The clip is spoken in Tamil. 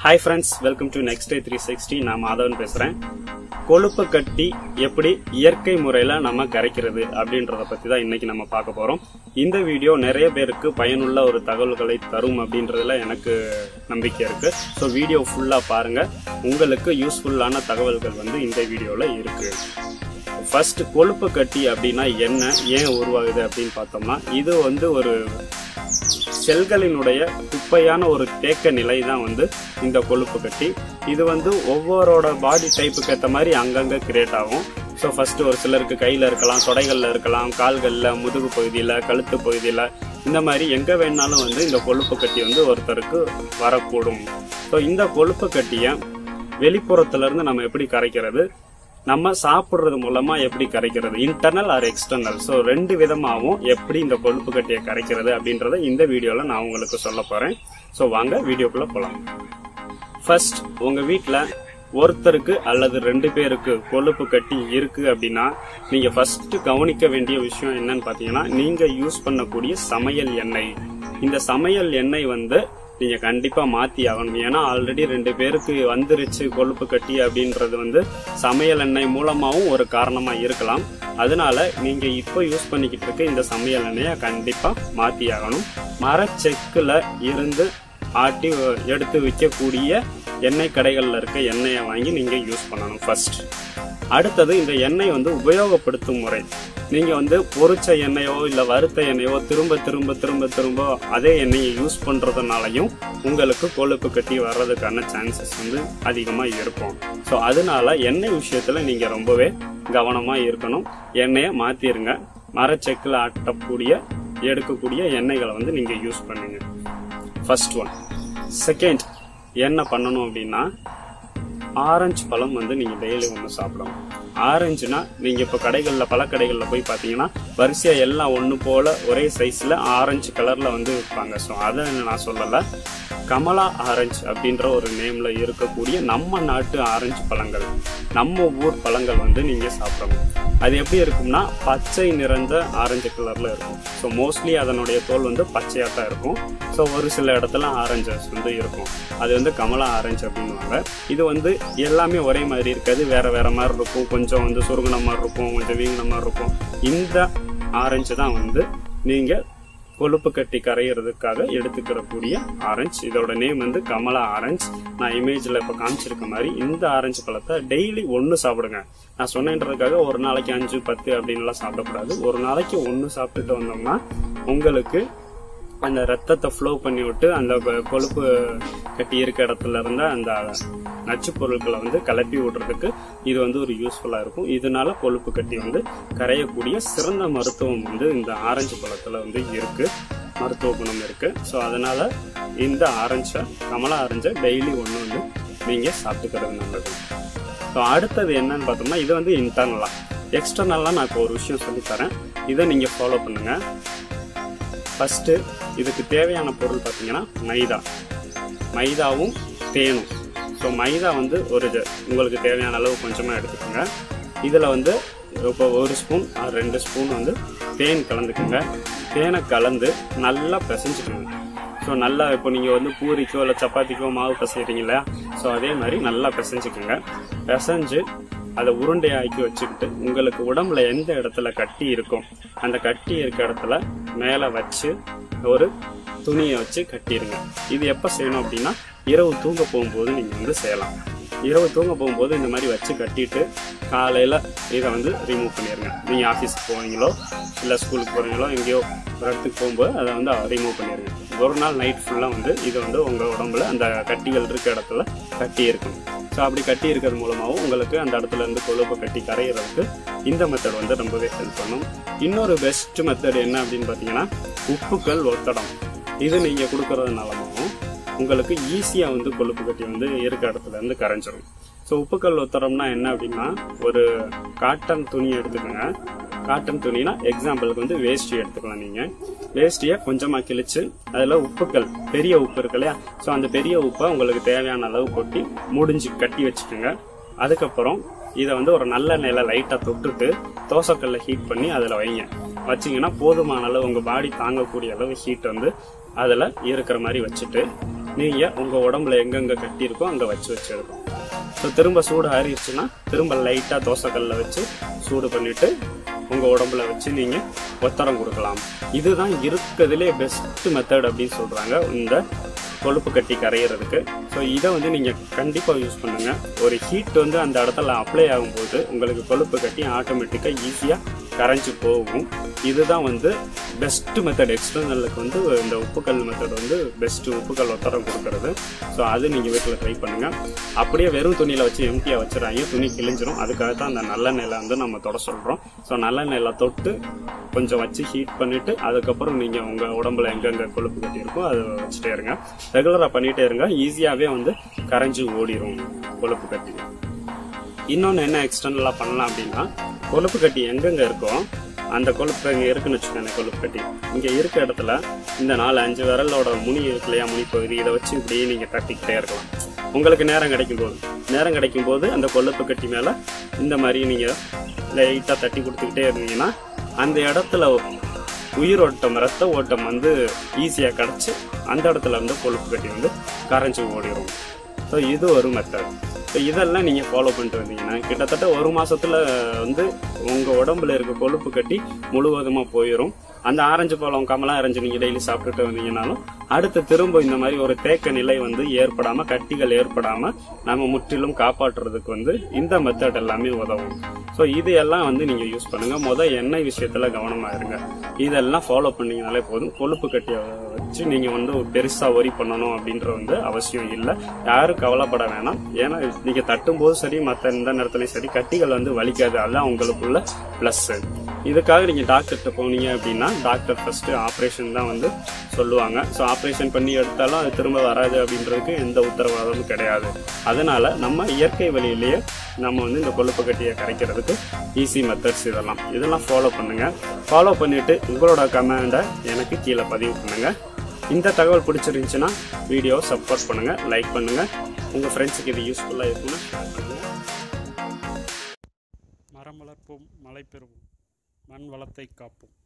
hi friends welcome to next day three sixty நான் மாதவன் பேசுறேன் கொழுப்பு கட்டி எப்படி இயற்கை முறையில நம்ம கரைக்கிறது அப்படின்றத பத்தி தான் இன்னைக்கு நம்ம பார்க்க போறோம் இந்த வீடியோ நிறைய பேருக்கு பயனுள்ள ஒரு தகவல்களை தரும் அப்படின்றதுல எனக்கு நம்பிக்கை இருக்கு ஸோ வீடியோ ஃபுல்லா பாருங்க உங்களுக்கு யூஸ்ஃபுல்லான தகவல்கள் வந்து இந்த வீடியோல இருக்கு ஃபர்ஸ்ட் கொழுப்பு கட்டி அப்படின்னா என்ன ஏன் உருவாகுது அப்படின்னு பார்த்தோம்னா இது வந்து ஒரு செல்களினுடைய குப்பையான ஒரு தேக்க நிலை தான் வந்து இந்த கொழுப்பு கட்டி இது வந்து ஒவ்வொருவரோட பாடி டைப்புக்கு ஏற்ற மாதிரி அங்கங்க கிரியேட் ஆகும் ஸோ ஃபர்ஸ்ட் ஒரு சிலருக்கு கையில் இருக்கலாம் தொடைகளில் இருக்கலாம் கால்களில் முதுகு பகுதியில் கழுத்து பகுதியில் இந்த மாதிரி எங்கே வேணாலும் வந்து இந்த கொழுப்பு கட்டி வந்து ஒருத்தருக்கு வரக்கூடும் ஸோ இந்த கொழுப்பு கட்டியை வெளிப்புறத்துல இருந்து நம்ம எப்படி கரைக்கிறது நம்ம சாப்பிடுறது மூலமா எப்படி கரைக்கிறது இன்டர்னல் ஆர் எக்ஸ்டர்னல் ஸோ ரெண்டு விதமாகவும் எப்படி இந்த கொழுப்பு கட்டியை கரைக்கிறது அப்படின்றத இந்த வீடியோல நான் உங்களுக்கு சொல்ல போறேன் ஸோ வாங்க வீடியோக்குள்ள போலாம் ஃபர்ஸ்ட் உங்க வீட்ல ஒருத்தருக்கு அல்லது ரெண்டு பேருக்கு கொழுப்பு கட்டி இருக்கு அப்படின்னா நீங்க ஃபர்ஸ்ட் கவனிக்க வேண்டிய விஷயம் என்னன்னு பாத்தீங்கன்னா நீங்க யூஸ் பண்ணக்கூடிய சமையல் எண்ணெய் இந்த சமையல் எண்ணெய் வந்து நீங்க கண்டிப்பா மாத்தி ஆகணும் ஏன்னா ஆல்ரெடி ரெண்டு பேருக்கு வந்துருச்சு கொழுப்பு கட்டி அப்படின்றது வந்து சமையல் எண்ணெய் மூலமாவும் ஒரு காரணமா இருக்கலாம் அதனால நீங்க இப்போ யூஸ் பண்ணிக்கிட்டு இருக்க இந்த சமையல் எண்ணெயை கண்டிப்பா மாத்தி ஆகணும் மரச்செக்குல இருந்து ஆட்டி எடுத்து விற்கக்கூடிய எண்ணெய் கடைகள்ல இருக்க எண்ணெயை வாங்கி நீங்க யூஸ் பண்ணணும் ஃபர்ஸ்ட் அடுத்தது இந்த எண்ணெய் வந்து உபயோகப்படுத்தும் முறை நீங்க வந்து பொரிச்ச எண்ணெயோ இல்ல வறுத்த எண்ணெயோ திரும்ப திரும்ப திரும்ப திரும்ப அதே எண்ணெயை யூஸ் பண்றதுனாலையும் உங்களுக்கு கொழுப்பு கட்டி வர்றதுக்கான சான்சஸ் வந்து அதிகமா இருக்கும் ஸோ அதனால எண்ணெய் விஷயத்துல நீங்க ரொம்பவே கவனமா இருக்கணும் எண்ணெயை மாத்திருங்க மரச்செக்கில் ஆட்டக்கூடிய எடுக்கக்கூடிய எண்ணெய்களை வந்து நீங்க யூஸ் பண்ணுங்க ஃபர்ஸ்ட் ஒன் செகண்ட் என்ன பண்ணணும் அப்படின்னா ஆரஞ்சு பழம் வந்து நீங்க டெய்லி ஒன்று சாப்பிடணும் ஆரஞ்சுனா நீங்க இப்ப கடைகள்ல பல கடைகள்ல போய் பாத்தீங்கன்னா வரிசையா எல்லாம் ஒண்ணு போல ஒரே சைஸ்ல ஆரஞ்சு கலர்ல வந்து விற்பாங்க ஸோ அதை நான் சொல்லல கமலா ஆரஞ்சு அப்படின்ற ஒரு நேம்ல இருக்கக்கூடிய நம்ம நாட்டு ஆரஞ்சு பழங்கள் நம்ம ஊர் பழங்கள் வந்து நீங்க சாப்பிடணும் அது எப்படி இருக்கும்னா பச்சை நிறைந்த ஆரஞ்சு கலர்ல இருக்கும் ஸோ மோஸ்ட்லி அதனுடைய தோல் வந்து பச்சையா தான் இருக்கும் ஸோ ஒரு சில இடத்துல ஆரஞ்சஸ் வந்து இருக்கும் அது வந்து கமலா ஆரஞ்சு அப்படின்னுவாங்க இது வந்து எல்லாமே ஒரே மாதிரி இருக்காது வேற வேற மாதிரி இருக்கும் கொஞ்சம் வந்து சுருங்கின மாதிரி இருக்கும் கொஞ்சம் வீங்கின மாதிரி இருக்கும் இந்த ஆரஞ்சு தான் வந்து நீங்க கொழுப்பு கட்டி கரையிறதுக்காக எடுத்துக்கிறக்கூடிய ஆரஞ்சு இதோட நேம் வந்து கமலா ஆரஞ்சு நான் இமேஜ்ல இப்ப காமிச்சிருக்க மாதிரி இந்த ஆரஞ்சு பழத்தை டெய்லி ஒன்னு சாப்பிடுங்க நான் சொன்னேன்றதுக்காக ஒரு நாளைக்கு அஞ்சு பத்து அப்படின்லாம் சாப்பிடக்கூடாது ஒரு நாளைக்கு ஒன்னு சாப்பிட்டுட்டு வந்தோம்னா உங்களுக்கு அந்த ரத்தத்தை ஃப்ளோ பண்ணி விட்டு அந்த கொழுப்பு கட்டி இருக்க இடத்துல இருந்த அந்த நச்சு பொருட்களை வந்து கலப்பி விடுறதுக்கு இது வந்து ஒரு யூஸ்ஃபுல்லா இருக்கும் இதனால கொழுப்பு கட்டி வந்து கரையக்கூடிய சிறந்த மருத்துவம் வந்து இந்த ஆரஞ்சு பழத்துல வந்து இருக்கு மருத்துவ குணம் இருக்கு ஸோ அதனால இந்த ஆரஞ்சை கமலா ஆரஞ்சை டெய்லி ஒன்று வந்து நீங்க சாப்பிட்டுக்கிறது நல்லது ஸோ அடுத்தது என்னன்னு பார்த்தோம்னா இது வந்து இன்டர்னலா எக்ஸ்டர்னலா நான் இப்போ ஒரு விஷயம் சொல்லித்தரேன் இதை நீங்க ஃபாலோ பண்ணுங்க ஃபர்ஸ்ட் இதுக்கு தேவையான பொருள் பார்த்தீங்கன்னா மைதா மைதாவும் தேனும் ஸோ மைதா வந்து ஒரு உங்களுக்கு தேவையான அளவு கொஞ்சமாக எடுத்துக்கோங்க இதில் வந்து இப்போ ஒரு ஸ்பூன் ரெண்டு ஸ்பூன் வந்து தேன் கலந்துக்குங்க தேனை கலந்து நல்லா பிசைஞ்சுக்கோங்க ஸோ நல்லா இப்போ நீங்கள் வந்து பூரிக்கோ இல்லை சப்பாத்திக்கோ மாவு பிசைறீங்க இல்லையா ஸோ அதே மாதிரி நல்லா பிசைஞ்சுக்கோங்க பிசைஞ்சு அதை உருண்டையாக்கி வச்சுக்கிட்டு உங்களுக்கு உடம்புல எந்த இடத்துல கட்டி இருக்கும் அந்த கட்டி இருக்க இடத்துல மேலே வச்சு ஒரு துணியை வச்சு கட்டிடுங்க இது எப்போ செய்யணும் அப்படின்னா இரவு தூங்க போகும்போது நீங்கள் வந்து செய்யலாம் இரவு தூங்க போகும்போது இந்த மாதிரி வச்சு கட்டிட்டு காலையில் இதை வந்து ரிமூவ் பண்ணிடுங்க நீங்கள் ஆஃபீஸ்க்கு போவீங்களோ இல்லை ஸ்கூலுக்கு போகிறீங்களோ எங்கேயோ ஒரு இடத்துக்கு போகும்போது அதை வந்து ரிமூவ் பண்ணிடுங்க ஒரு நாள் நைட் ஃபுல்லாக வந்து இது வந்து உங்கள் உடம்புல அந்த கட்டிகள் இருக்க இடத்துல கட்டி இருக்கணும் ஸோ அப்படி கட்டி இருக்கிறது மூலமாகவும் உங்களுக்கு அந்த இடத்துல இருந்து கொழுப்பு கட்டி கரையிறதுக்கு இந்த மெத்தட் வந்து ரொம்பவே ஹெல்ப் பண்ணும் இன்னொரு பெஸ்ட் மெத்தட் என்ன அப்படின்னு பார்த்தீங்கன்னா உப்புக்கள் ஒத்தடம் இது நீங்கள் கொடுக்கறதுனாலவும் உங்களுக்கு ஈஸியாக வந்து கொழுப்பு கட்டி வந்து இருக்க இடத்துல இருந்து கரைஞ்சிரும் ஸோ உப்புக்கல் ஒத்தடம்னா என்ன அப்படின்னா ஒரு காட்டன் துணி எடுத்துக்கோங்க காட்டன் துணினா எக்ஸாம்பிளுக்கு வந்து வேஷ்டி எடுத்துக்கலாம் நீங்க வேஷ்டியை கொஞ்சமா கிழிச்சு அதுல உப்புக்கள் பெரிய உப்பு இருக்கு இல்லையா ஸோ அந்த பெரிய உப்பை உங்களுக்கு தேவையான அளவு கொட்டி முடிஞ்சு கட்டி வச்சுக்கோங்க அதுக்கப்புறம் இதை வந்து ஒரு நல்ல நிலை லைட்டா தொட்டுட்டு தோசைக்கல்ல ஹீட் பண்ணி அதுல வைங்க வச்சீங்கன்னா போதுமான அளவு உங்க பாடி தாங்கக்கூடிய அளவு ஹீட் வந்து அதுல இருக்கிற மாதிரி வச்சுட்டு நீங்கள் உங்கள் உடம்புல எங்கெங்கே கட்டியிருக்கோ அங்கே வச்சு வச்சு எடுக்கணும் ஸோ திரும்ப சூடு ஆறிடுச்சுன்னா திரும்ப லைட்டாக தோசைக்கல்ல வச்சு சூடு பண்ணிவிட்டு உங்கள் உடம்புல வச்சு நீங்கள் ஒத்தரம் கொடுக்கலாம் இதுதான் இருக்கிறதுலே பெஸ்ட் மெத்தட் அப்படின்னு சொல்கிறாங்க இந்த கொழுப்பு கட்டி கரையிறதுக்கு ஸோ இதை வந்து நீங்கள் கண்டிப்பாக யூஸ் பண்ணுங்கள் ஒரு ஹீட் வந்து அந்த இடத்துல அப்ளை ஆகும்போது உங்களுக்கு கொழுப்பு கட்டி ஆட்டோமேட்டிக்காக ஈஸியாக கரைஞ்சி போகும் இதுதான் வந்து பெஸ்ட் மெத்தட் எக்ஸ்டர்னலுக்கு வந்து இந்த உப்புக்கல் மெத்தட் வந்து பெஸ்ட் உப்புக்கல் ஒத்தரம் கொடுக்கறது ஸோ அது நீங்கள் வீட்டில் ட்ரை பண்ணுங்கள் அப்படியே வெறும் துணியில் வச்சு எம்டியாக வச்சுறாங்க துணி கிழிஞ்சிரும் அதுக்காக தான் அந்த நல்லெண்ணெயில் வந்து நம்ம தொட சொல்கிறோம் ஸோ நல்லெண்ணெயில் தொட்டு கொஞ்சம் வச்சு ஹீட் பண்ணிவிட்டு அதுக்கப்புறம் நீங்கள் உங்கள் உடம்புல எங்கெங்கே கொழுப்பு கட்டி இருக்கோ அதை வச்சுட்டே இருங்க ரெகுலராக பண்ணிகிட்டே இருங்க ஈஸியாகவே வந்து கரைஞ்சி ஓடிரும் கொழுப்பு கட்டி இன்னொன்று என்ன எக்ஸ்டர்னலாக பண்ணலாம் அப்படின்னா கொழுப்பு கட்டி எங்கெங்க இருக்கோ அந்த கொழுப்பு இங்கே இருக்குன்னு வச்சுக்கோங்க கொழுப்பு கட்டி இங்கே இருக்க இடத்துல இந்த நாலு அஞ்சு விரலோட முனி இருக்கு இல்லையா முனி பகுதி இதை வச்சு இப்படியே நீங்கள் தட்டிக்கிட்டே இருக்கலாம் உங்களுக்கு நேரம் கிடைக்கும் போது நேரம் கிடைக்கும் போது அந்த கொழுப்பு கட்டி மேலே இந்த மாதிரி நீங்கள் லைட்டாக தட்டி கொடுத்துக்கிட்டே இருந்தீங்கன்னா அந்த இடத்துல உயிரோட்டம் ரத்த ஓட்டம் வந்து ஈஸியாக கிடச்சி அந்த இடத்துல வந்து கொழுப்பு கட்டி வந்து கரைஞ்சி ஓடிடும் ஸோ இது ஒரு மெத்தட் ஸோ இதெல்லாம் நீங்கள் ஃபாலோ பண்ணிட்டு வந்தீங்கன்னா கிட்டத்தட்ட ஒரு மாசத்துல வந்து உங்கள் உடம்புல இருக்க கொழுப்பு கட்டி முழுவதுமாக போயிடும் அந்த ஆரஞ்சு பழம் கமலா ஆரஞ்சு நீங்கள் டெய்லி சாப்பிட்டுட்டு வந்தீங்கன்னாலும் அடுத்து திரும்ப இந்த மாதிரி ஒரு தேக்க நிலை வந்து ஏற்படாமல் கட்டிகள் ஏற்படாமல் நம்ம முற்றிலும் காப்பாற்றுறதுக்கு வந்து இந்த மெத்தட் எல்லாமே உதவும் ஸோ இது எல்லாம் வந்து நீங்கள் யூஸ் பண்ணுங்கள் மொதல் எண்ணெய் விஷயத்தில் கவனமாக இருங்க இதெல்லாம் ஃபாலோ பண்ணீங்கனாலே போதும் கொழுப்பு கட்டியை வச்சு நீங்கள் வந்து பெருசாக ஒரி பண்ணணும் அப்படின்ற வந்து அவசியம் இல்லை யாரும் கவலைப்பட வேணாம் ஏன்னா நீங்கள் தட்டும்போது சரி மற்ற எந்த நேரத்துலையும் சரி கட்டிகள் வந்து வலிக்காது அதான் உங்களுக்குள்ள ப்ளஸ் இதுக்காக நீங்கள் டாக்டர்கிட்ட போனீங்க அப்படின்னா டாக்டர் ஃபர்ஸ்ட் ஆப்ரேஷன் தான் வந்து சொல்லுவாங்க ஸோ ஆப்ரேஷன் பண்ணி எடுத்தாலும் அது திரும்ப வராது அப்படின்றதுக்கு எந்த உத்தரவாதமும் கிடையாது அதனால நம்ம இயற்கை வழியிலேயே நம்ம வந்து இந்த கொழுப்பு கட்டியை கரைக்கிறதுக்கு ஈஸி மெத்தட்ஸ் இதெல்லாம் இதெல்லாம் ஃபாலோ பண்ணுங்க ஃபாலோ பண்ணிட்டு உங்களோட கமெண்டை எனக்கு கீழே பதிவு பண்ணுங்க இந்த தகவல் பிடிச்சிருந்துச்சுன்னா வீடியோ சப்போர்ட் பண்ணுங்க லைக் பண்ணுங்க உங்க ஃப்ரெண்ட்ஸுக்கு இது யூஸ்ஃபுல்லாக இருக்கும்னு ஷேர் பண்ணுங்க மரம் வளர்ப்போம் மழை பெறுவோம் மண் வளத்தை காப்போம்